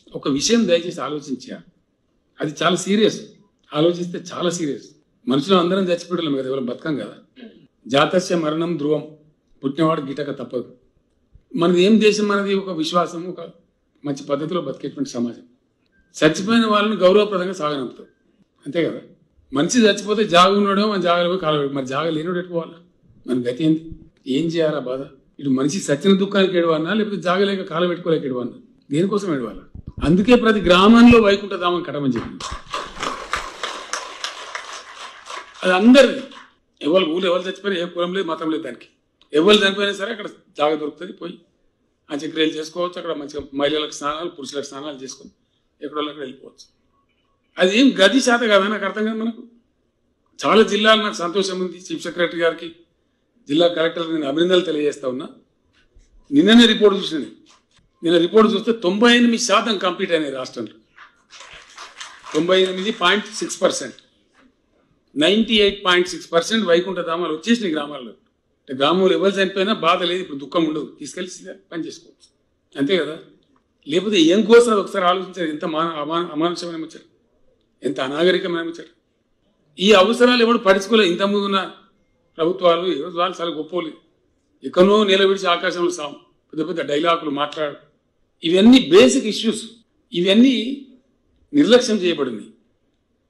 ఒక విషయం దయచేసి ఆలోచించా అది చాలా సీరియస్ ఆలోచిస్తే చాలా సీరియస్ మనుషులు అందరం చచ్చిపోవడం కదా ఎవరు బతకం కదా జాతస్య మరణం ధ్రువం పుట్టినవాడు గిటక తప్పదు మనది ఏం దేశం మనది ఒక విశ్వాసం ఒక మంచి పద్ధతిలో బతికేటువంటి సమాజం చచ్చిపోయిన వాళ్ళని గౌరవప్రదంగా సాగనంపుతాం అంతే కదా మనిషి చచ్చిపోతే జాగ ఉన్నాడో మన జాగలో పోయి కాలు మరి జాగ లేనోడు ఎట్టుకోవాలా మన గతి ఏంది ఏం చేయాలా బాధ ఇటు మనిషి సచిన దుఃఖానికి ఎడవన్నా లేకపోతే జాగలేక కాలు పెట్టుకోలేక ఎడవన్నా దేనికోసం ఎడవాలా అందుకే ప్రతి గ్రామంలో వైకుంఠధామం కట్టమని చెప్పింది అది అందరిది ఎవరు ఊళ్ళో ఎవరు చచ్చిపోయినా ఏ కులం లేదు మతం లేదు దానికి ఎవరు చనిపోయినా సరే అక్కడ జాగ దొరుకుతుంది పోయి ఆ చక్రియలు చేసుకోవచ్చు అక్కడ మంచిగా మహిళలకు స్నానాలు పురుషులకు స్నానాలు చేసుకొని ఎక్కడో అక్కడ వెళ్ళిపోవచ్చు అది ఏం గది శాత కదా నాకు అర్థం కాదు మనకు చాలా జిల్లాలు నాకు సంతోషం ఉంది చీఫ్ సెక్రటరీ గారికి జిల్లా కలెక్టర్ నేను అభినందనలు తెలియజేస్తా ఉన్నా నిన్ననే రిపోర్ట్ చూసిన నేను. నిన్న రిపోర్ట్ చూస్తే తొంభై ఎనిమిది శాతం కంప్లీట్ అయినాయి రాష్ట్రంలో తొంభై ఎనిమిది point six percent ninety eight point six percent వైకుంఠ ధామాలు వచ్చేసినాయి గ్రామాల్లో అంటే గ్రామంలో ఎవరు చనిపోయినా బాధ లేదు ఇప్పుడు దుఃఖం ఉండదు తీసుకెళ్ళి సీదా పని చేసుకోవచ్చు అంతే కదా లేకపోతే ఏం కోసం అది ఒకసారి ఆలోచించారు ఎంత మాన అమాన అమానుషమైన ముచ్చట ఎంత అనాగరికమైన ముచ్చట ఈ అవసరాలు ఎవడు పడుచుకోలేదు ఇంత ముందున్న ప్రభుత్వాలు ఈరోజు వాళ్ళు చాలా గొప్పోలు ఎక్కడో నిలబెడిచి ఆకాశంలో సాము పెద్ద పెద్ద డైలాగులు మాట్లాడు ఇవన్నీ బేసిక్ ఇష్యూస్ ఇవన్నీ నిర్లక్ష్యం చేయబడింది